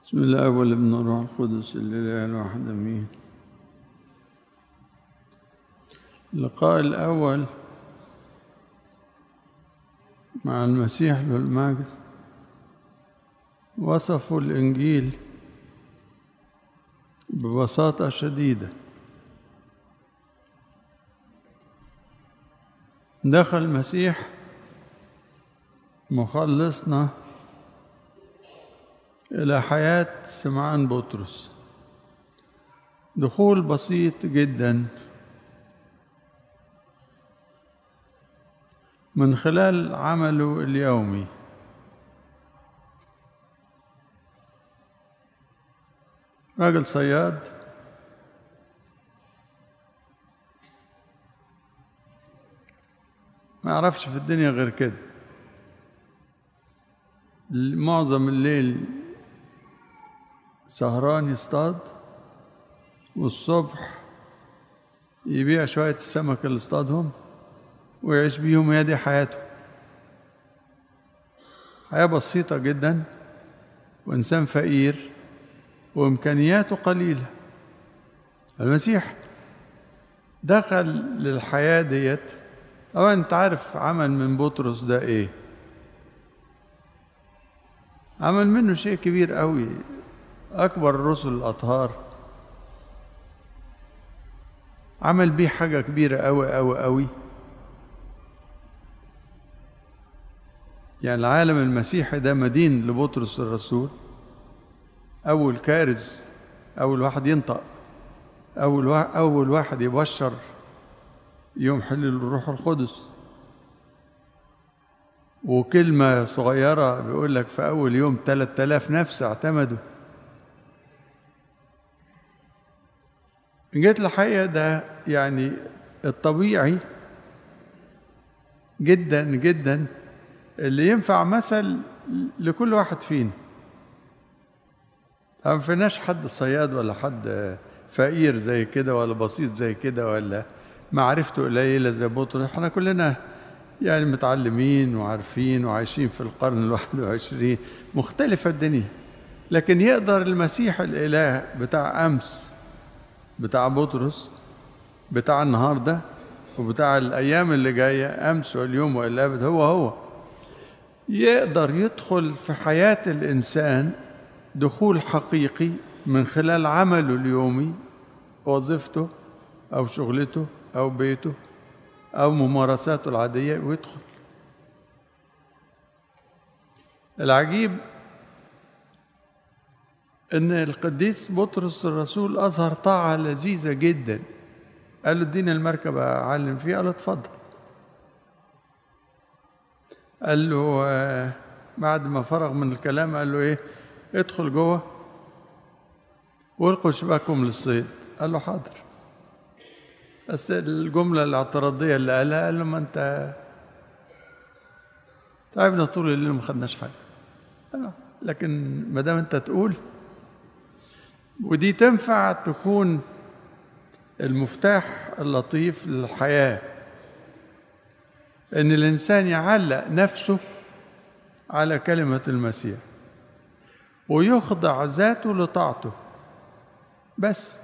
بسم الله والابن والروح القدس الاله الواحد امين اللقاء الاول مع المسيح له المجد وصفوا الانجيل ببساطه شديده دخل المسيح مخلصنا إلى حياة سمعان بطرس دخول بسيط جدا من خلال عمله اليومي راجل صياد ما يعرفش في الدنيا غير كده معظم الليل سهران يصطاد والصبح يبيع شوية السمك اللي اصطادهم ويعيش بيهم هي دي حياته حياة بسيطة جدا وإنسان فقير وإمكانياته قليلة المسيح دخل للحياة ديت طبعا أنت عارف عمل من بطرس ده إيه عمل منه شيء كبير قوي أكبر الرسل الأطهار عمل بيه حاجة كبيرة أوي أوي أوي يعني العالم المسيحي ده مدين لبطرس الرسول أول كارز أول واحد ينطق أول واحد أول واحد يبشر يوم حل الروح القدس وكلمة صغيرة بيقول لك في أول يوم 3000 نفس اعتمدوا جيت الحقيقة ده يعني الطبيعي جدا جدا اللي ينفع مثل لكل واحد فينا ما فيناش حد صياد ولا حد فقير زي كده ولا بسيط زي كده ولا معرفته قليلة زي بطرس احنا كلنا يعني متعلمين وعارفين وعايشين في القرن الواحد وعشرين مختلفة الدنيا لكن يقدر المسيح الإله بتاع أمس بتاع بطرس بتاع النهارده وبتاع الايام اللي جايه امس واليوم والى ابد هو هو يقدر يدخل في حياه الانسان دخول حقيقي من خلال عمله اليومي وظيفته او شغلته او بيته او ممارساته العاديه ويدخل العجيب ان القديس بطرس الرسول اظهر طاعه لذيذه جدا قال له اديني المركب اعلم فيها قال له اتفضل قال له بعد ما فرغ من الكلام قال له ايه ادخل جوه والقوا شباككم للصيد قال له حاضر بس الجمله الاعتراضيه اللي قالها قال له ما انت تعبنا طول الليل ما خدناش حاجه لكن ما دام انت تقول ودي تنفع تكون المفتاح اللطيف للحياة إن الإنسان يعلق نفسه على كلمة المسيح ويخضع ذاته لطاعته بس